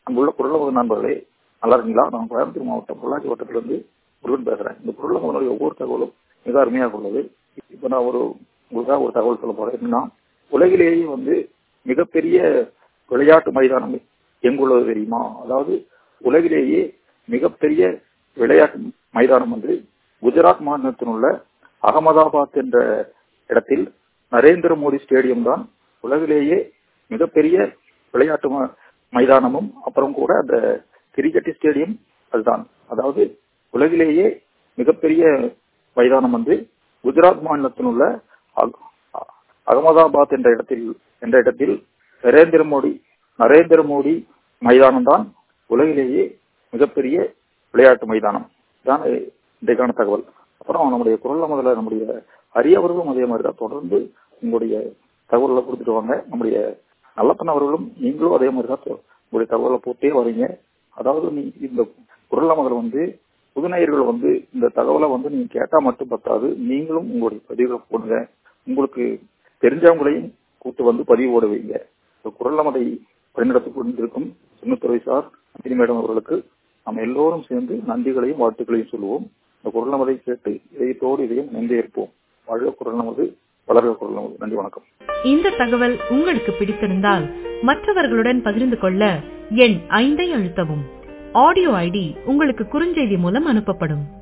அங்குள்ள குரலமுக நண்பர்களே நல்லா இருக்கீங்களா நான் கோயம்புத்தூர் மாவட்டம் பொள்ளாச்சி வட்டத்திலிருந்து முருகன் பேசுறேன் இந்த குரலமுகனுடைய ஒவ்வொரு தகவலும் மிக அருமையாக உள்ளது இப்ப நான் ஒரு உங்களுக்காக ஒரு தகவல் சொல்ல போறேன் என்னன்னா உலகிலேயே வந்து மிகப்பெரிய விளையாட்டு மைதானம் எங்குள்ளது தெரியுமா அதாவது உலகிலேயே மிகப்பெரிய விளையாட்டு மைதானம் வந்து குஜராத் மாநிலத்தில் உள்ள அகமதாபாத் என்ற இடத்தில் நரேந்திர மோடி ஸ்டேடியம் தான் உலகிலேயே மிகப்பெரிய விளையாட்டு மைதானமும் அப்புறம் கூட அந்த கிரிக்கெட் ஸ்டேடியம் அதுதான் அதாவது உலகிலேயே மிகப்பெரிய மைதானம் வந்து குஜராத் மாநிலத்தில் உள்ள அகமதாபாத் என்ற இடத்தில் என்ற இடத்தில் நரேந்திர மோடி நரேந்திர மோடி மைதானம் தான் உலகிலேயே மிகப்பெரிய விளையாட்டு மைதானம் தான் இன்றைக்கான தகவல் அப்புறம் நம்முடைய குரல்ல முதல்ல நம்முடைய அரியவர்களும் அதே மாதிரி தான் தொடர்ந்து உங்களுடைய தகவல்களை கொடுத்துட்டு வாங்க நம்முடைய நல்லப்பன் அவர்களும் நீங்களும் அதே மாதிரி தான் உங்களுடைய தகவலை போட்டே வரீங்க அதாவது நீ இந்த குரல்ல முதல் வந்து புதுநேயர்கள் வந்து இந்த தகவலை வந்து நீங்க கேட்டா மட்டும் பத்தாது நீங்களும் உங்களுடைய பதிவுகளை போடுங்க உங்களுக்கு தெரிஞ்சவங்களையும் கூட்டு வந்து பதிவு போட வைங்க குரல் மதை வழிநடத்திக் கொண்டிருக்கும் சின்னத்துறை சார் அஞ்சலி மேடம் அவர்களுக்கு நம்ம எல்லோரும் சேர்ந்து நன்றிகளையும் வாழ்த்துக்களையும் சொல்லுவோம் இந்த குரல் நமதை கேட்டு இதயத்தோடு இதையும் நன்றி இருப்போம் வாழ்க குரல் நமது வளர்க குரல் நமது நன்றி வணக்கம் இந்த தகவல் உங்களுக்கு பிடித்திருந்தால் மற்றவர்களுடன் பகிர்ந்து கொள்ள எண் ஐந்தை அழுத்தவும் ஆடியோ ஐடி உங்களுக்கு குறுஞ்செய்தி மூலம் அனுப்பப்படும்